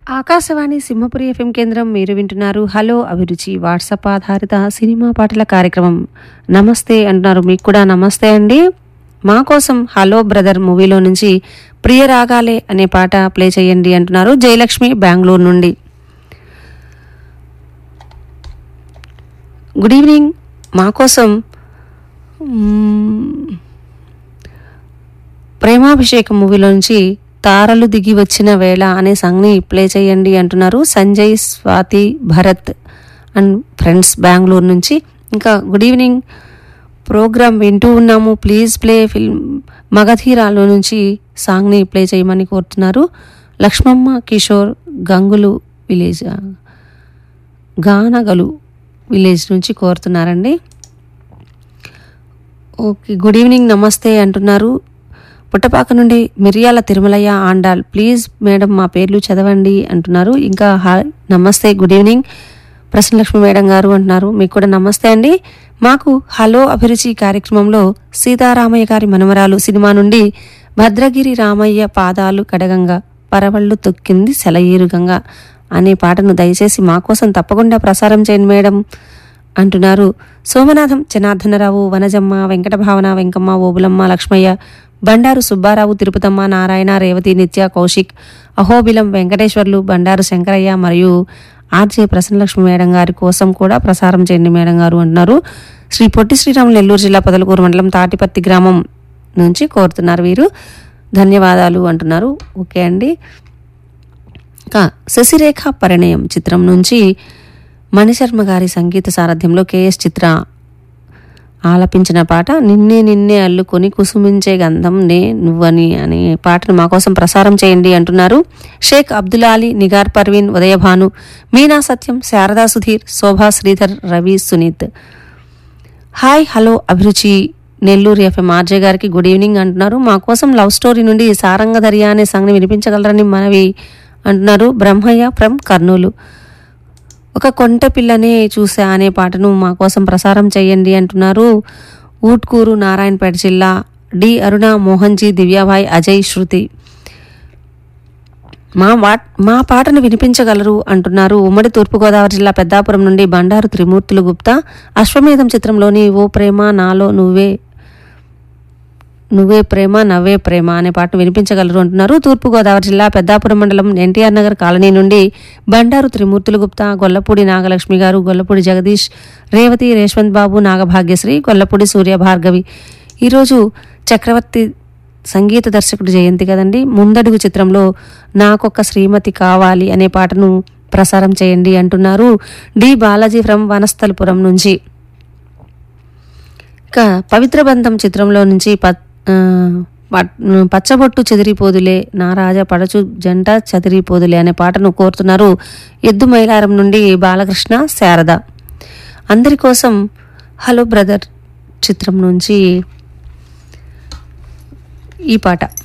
Akashvani Simhapuri FM కేంద్రం మీరు వింటున్నారు హలో అభిరుచి వాట్సాప్ ఆధారిత సినిమా పాటల కార్యక్రమం నమస్తే అంటున్నారు మీకు కూడా నమస్తే అండి మా కోసం హలో బ్రదర్ మూవీలో నుంచి ప్రియ రాగాలే అనే పాట ప్లే చేయండి అంటున్నారు జయలక్ష్మి బెంగళూరు నుండి గుడ్ ఈవినింగ్ మా కోసం మ్మ్, ప్రేమాభిషేకం మూవీలో నుంచి తారలు దిగి వచ్చిన వేళ అనే సాంగ్ని ప్లే చేయండి అంటున్నారు సంజయ్ స్వాతి భరత్ అండ్ ఫ్రెండ్స్ బెంగళూరు నుంచి ఇంకా గుడ్ ఈవినింగ్ ప్రోగ్రామ్ వింటూ ఉన్నాము ప్లీజ్ ప్లే ఫిల్మ్ మగధీరాలో నుంచి సాంగ్ని ప్లే చేయమని కోరుతున్నారు లక్ష్మమ్మ కిషోర్ గంగులు విలేజ్ గానగలు విలేజ్ నుంచి కోరుతున్నారండి ఓకే గుడ్ ఈవినింగ్ నమస్తే అంటున్నారు పుట్టపాక నుండి మిరియాల తిరుమలయ్య ఆండాల్ ప్లీజ్ మేడం మా పేర్లు చదవండి అంటున్నారు ఇంకా హాయ్ నమస్తే గుడ్ ఈవినింగ్ ప్రసన్నలక్ష్మి మేడం గారు అంటున్నారు మీకు కూడా నమస్తే అండి మాకు హలో అభిరుచి కార్యక్రమంలో సీతారామయ్య గారి మనమరాలు సినిమా నుండి భద్రగిరి రామయ్య పాదాలు కడగంగా పరవళ్ళు తొక్కింది సెలయేరుగంగా అనే పాటను దయచేసి మా కోసం తప్పకుండా ప్రసారం చేయండి మేడం అంటున్నారు సోమనాథం జనార్దనరావు వనజమ్మ వెంకట భావన వెంకమ్మ ఓబులమ్మ లక్ష్మయ్య బండారు సుబ్బారావు తిరుపతమ్మ నారాయణ రేవతి నిత్య కౌశిక్ అహోబిలం వెంకటేశ్వర్లు బండారు శంకరయ్య మరియు ఆర్జే ప్రసన్నలక్ష్మి మేడం గారి కోసం కూడా ప్రసారం చేయండి మేడం గారు అంటున్నారు శ్రీ పొట్టి శ్రీరాములు నెల్లూరు జిల్లా పొదలకూరు మండలం తాటిపత్తి గ్రామం నుంచి కోరుతున్నారు వీరు ధన్యవాదాలు అంటున్నారు ఓకే అండి ఇంకా శశిరేఖ పరిణయం చిత్రం నుంచి మణిశర్మ గారి సంగీత సారథ్యంలో కేఎస్ చిత్ర ఆలపించిన పాట నిన్నే నిన్నే అల్లుకొని కుసుమించే గంధం నే నువ్వని అనే పాటను మా కోసం ప్రసారం చేయండి అంటున్నారు Sheikh Abdul Ali Nigar Parveen Udayabhanu Meena Satyam Sharada Sudheer Shobha Sridhar Ravi Suneeth hi hello Abhiruchi Nellore FM RJ గారికి గుడ్ ఈవినింగ్ అంటున్నారు మా కోసం లవ్ స్టోరీ నుండి సారంగధర్య అనే సాంగ్ని వినిపించగలరని మనవి అంటున్నారు బ్రహ్మయ్య ఫ్రమ్ కర్నూలు ఒక కొంట పిల్లనే చూసా అనే పాటను మా కోసం ప్రసారం చేయండి అంటున్నారు ఊట్కూరు నారాయణపేట జిల్లా డి అరుణ మోహన్జీ దివ్యాభాయ్ అజయ్ శృతి మా వా మా పాటను వినిపించగలరు అంటున్నారు ఉమ్మడి తూర్పుగోదావరి జిల్లా పెద్దాపురం నుండి బండారు త్రిమూర్తులు గుప్తా అశ్వమేధం చిత్రంలోని ఓ ప్రేమ నాలో నువ్వే నువ్వే ప్రేమ నవ్వే ప్రేమ అనే పాటను వినిపించగలరు అంటున్నారు తూర్పుగోదావరి జిల్లా పెద్దాపురం మండలం ఎన్టీఆర్ నగర్ కాలనీ నుండి బండారు త్రిమూర్తులు గుప్తా గొల్లపూడి నాగలక్ష్మి గారు గొల్లపూడి జగదీష్ రేవతి రేష్వంత్ బాబు నాగభాగ్యశ్రీ గొల్లపూడి సూర్య భార్గవి ఈరోజు చక్రవర్తి సంగీత దర్శకుడు జయంతి కదండి ముందడుగు చిత్రంలో నాకొక శ్రీమతి కావాలి అనే పాటను ప్రసారం చేయండి అంటున్నారు డి బాలాజీ ఫ్రమ్ వనస్థలపురం నుంచి ఇక పవిత్ర బంధం చిత్రంలో నుంచి ప- ఆ, పట్- పచ్చబొట్టు చెదిరిపోదులే నా రాజా పడచు జంట చెదిరిపోదులే అనే పాటను కోరుతున్నారు ఎద్దు మైలారం నుండి బాలకృష్ణ శారద అందరి కోసం హలో బ్రదర్ చిత్రం నుంచి ఈ పాట